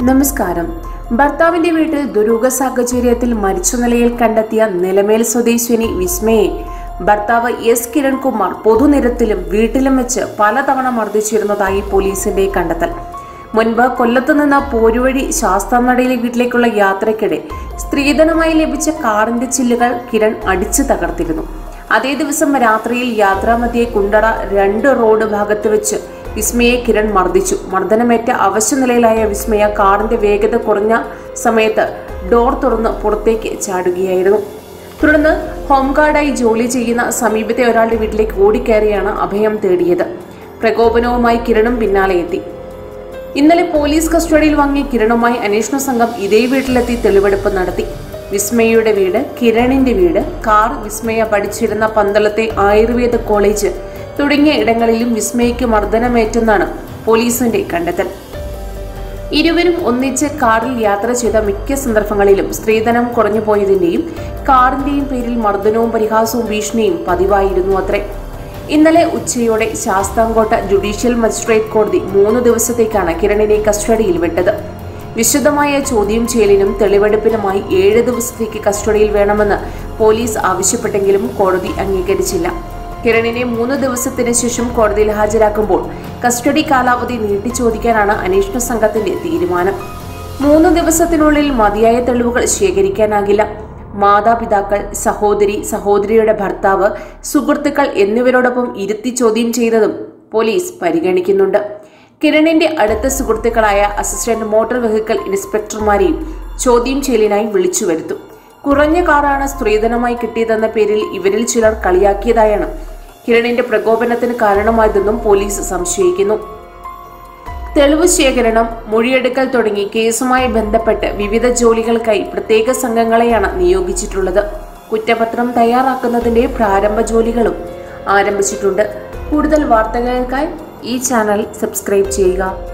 നമസ്കാരം ഭർത്താവിന്റെ വീട്ടിൽ ദുരൂഹ സാഹചര്യത്തിൽ മരിച്ച നിലയിൽ കണ്ടെത്തിയ നിലമേൽ സ്വദേശിനി വിസ്മയെ ഭർത്താവ് എസ് കിരൺകുമാർ പൊതുനിരത്തിലും വീട്ടിലും വെച്ച് പലതവണ മർദ്ദിച്ചിരുന്നതായി പോലീസിന്റെ കണ്ടെത്തൽ മുൻപ് കൊല്ലത്ത് നിന്ന് പോരുവഴി ശാസ്താനടയിലെ വീട്ടിലേക്കുള്ള യാത്രയ്ക്കിടെ സ്ത്രീധനമായി ലഭിച്ച കാറിന്റെ ചില്ലുകൾ കിരൺ അടിച്ചു തകർത്തിരുന്നു അതേ ദിവസം രാത്രിയിൽ യാത്രാമധ്യേ കുണ്ടറ രണ്ട് റോഡ് ഭാഗത്ത് വെച്ച് വിസ്മയെ കിരൺ മർദ്ദിച്ചു മർദ്ദനമേറ്റ അവശനിലയിലായ വിസ്മയ കാറിന്റെ വേഗത കുറഞ്ഞ സമയത്ത് ഡോർ തുറന്ന് പുറത്തേക്ക് ചാടുകയായിരുന്നു തുടർന്ന് ഹോംഗാർഡായി ജോലി ചെയ്യുന്ന സമീപത്തെ ഒരാളുടെ വീട്ടിലേക്ക് ഓടിക്കയറിയാണ് അഭയം തേടിയത് പ്രകോപനവുമായി കിരണും പിന്നാലെ എത്തി ഇന്നലെ പോലീസ് കസ്റ്റഡിയിൽ വാങ്ങിയ കിരണുമായി അന്വേഷണ സംഘം ഇതേ വീട്ടിലെത്തി തെളിവെടുപ്പ് നടത്തി വിസ്മയയുടെ വീട് കിരണിന്റെ വീട് കാർ വിസ്മയ പഠിച്ചിരുന്ന പന്തളത്തെ ആയുർവേദ കോളേജ് തുടങ്ങിയ ഇടങ്ങളിലും വിസ്മയയ്ക്ക് മർദ്ദനമേറ്റെന്നാണ് പോലീസിന്റെ കണ്ടെത്തൽ ഇരുവരും ഒന്നിച്ച് കാറിൽ യാത്ര ചെയ്ത മിക്ക സന്ദർഭങ്ങളിലും സ്ത്രീധനം കുറഞ്ഞു പോയതിന്റെയും കാറിന്റെയും പേരിൽ മർദ്ദനവും പരിഹാസവും ഭീഷണിയും പതിവായിരുന്നു അത്രേ ഇന്നലെ ഉച്ചയോടെ ശാസ്താംകോട്ട ജുഡീഷ്യൽ മജിസ്ട്രേറ്റ് കോടതി മൂന്ന് ദിവസത്തേക്കാണ് കിരണിനെ കസ്റ്റഡിയിൽ വിട്ടത് വിശദമായ ചോദ്യം ചെയ്യലിനും തെളിവെടുപ്പിനുമായി ഏഴ് ദിവസത്തേക്ക് കസ്റ്റഡിയിൽ വേണമെന്ന് പോലീസ് ആവശ്യപ്പെട്ടെങ്കിലും കോടതി അംഗീകരിച്ചില്ല കിരണിനെ മൂന്ന് ദിവസത്തിന് ശേഷം കോടതിയിൽ ഹാജരാക്കുമ്പോൾ കസ്റ്റഡി കാലാവധി നീട്ടി ചോദിക്കാനാണ് അന്വേഷണ സംഘത്തിന്റെ തീരുമാനം മൂന്ന് ദിവസത്തിനുള്ളിൽ മതിയായ തെളിവുകൾ ശേഖരിക്കാനാകില്ല മാതാപിതാക്കൾ സഹോദരി സഹോദരിയുടെ ഭർത്താവ് സുഹൃത്തുക്കൾ എന്നിവരോടൊപ്പം ഇരുത്തി ചോദ്യം ചെയ്തതും പോലീസ് പരിഗണിക്കുന്നുണ്ട് കിരണിന്റെ അടുത്ത സുഹൃത്തുക്കളായ അസിസ്റ്റന്റ് മോട്ടോർ വെഹിക്കിൾ ഇൻസ്പെക്ടർമാരെയും ചോദ്യം ചെയ്യലിനായി വിളിച്ചു വരുത്തും കുറഞ്ഞ കാറാണ് സ്ത്രീധനമായി കിട്ടിയതെന്ന പേരിൽ ഇവരിൽ ചിലർ കളിയാക്കിയതായാണ് കിരണിന്റെ പ്രകോപനത്തിന് കാരണമായതെന്നും പോലീസ് സംശയിക്കുന്നു തെളിവ് ശേഖരണം മൊഴിയെടുക്കൽ തുടങ്ങി കേസുമായി ബന്ധപ്പെട്ട് വിവിധ ജോലികൾക്കായി പ്രത്യേക സംഘങ്ങളെയാണ് നിയോഗിച്ചിട്ടുള്ളത് കുറ്റപത്രം തയ്യാറാക്കുന്നതിന്റെ പ്രാരംഭ ജോലികളും ആരംഭിച്ചിട്ടുണ്ട് കൂടുതൽ വാർത്തകൾക്കായി ഈ ചാനൽ സബ്സ്ക്രൈബ് ചെയ്യുക